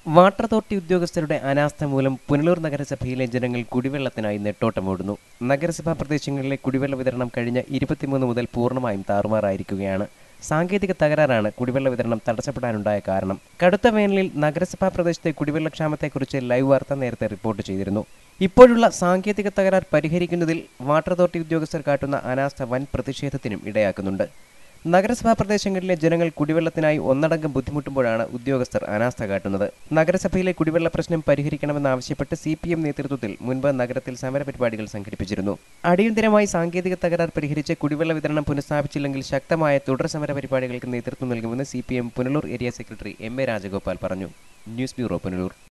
water authority ഉദ്യോഗസ്ഥരുടെ അനാസ്ഥ മൂലം പുനലൂർ നഗരസഭയിലെ ജനങ്ങൾ കുടിവെള്ളത്തിനായി നെട്ടോട്ടമോടുന്നു നഗരസഭാ പ്രദേശങ്ങളിലെ കുടിവെള്ള വിതരണം കഴിഞ്ഞ ഇരുപത്തിമൂന്ന് മുതൽ പൂർണ്ണമായും താറുമാറായിരിക്കുകയാണ് സാങ്കേതിക തകരാറാണ് കുടിവെള്ള വിതരണം തടസ്സപ്പെടാനുണ്ടായ കാരണം കടുത്ത വേനലിൽ നഗരസഭാ പ്രദേശത്തെ കുടിവെള്ളക്ഷാമത്തെക്കുറിച്ച് ലൈവ് വാർത്ത നേരത്തെ റിപ്പോർട്ട് ചെയ്തിരുന്നു ഇപ്പോഴുള്ള സാങ്കേതിക തകരാർ പരിഹരിക്കുന്നതിൽ വാട്ടർ അതോറിറ്റി ഉദ്യോഗസ്ഥർ കാട്ടുന്ന അനാസ്ഥ വൻ പ്രതിഷേധത്തിനും ഇടയാക്കുന്നുണ്ട് നഗരസഭാ പ്രദേശങ്ങളിലെ ജനങ്ങൾ കുടിവെള്ളത്തിനായി ഒന്നടങ്കം ബുദ്ധിമുട്ടുമ്പോഴാണ് ഉദ്യോഗസ്ഥർ അനാസ്ഥ കാട്ടുന്നത് നഗരസഭയിലെ കുടിവെള്ള പ്രശ്നം പരിഹരിക്കണമെന്നാവശ്യപ്പെട്ട് സി പി എം നേതൃത്വത്തിൽ മുൻപ് നഗരത്തിൽ സമരപരിപാടികൾ സംഘടിപ്പിച്ചിരുന്നു അടിയന്തരമായി സാങ്കേതിക തകരാർ പരിഹരിച്ച് കുടിവെള്ള വിതരണം പുനഃസ്ഥാപിച്ചില്ലെങ്കിൽ ശക്തമായ തുടർ സമര പരിപാടികൾക്ക് നേതൃത്വം നൽകുമെന്ന് C P M Punalur area secretary M A Rajagopal പറഞ്ഞു ന്യൂസ് ബ്യൂറോ പുനലൂർ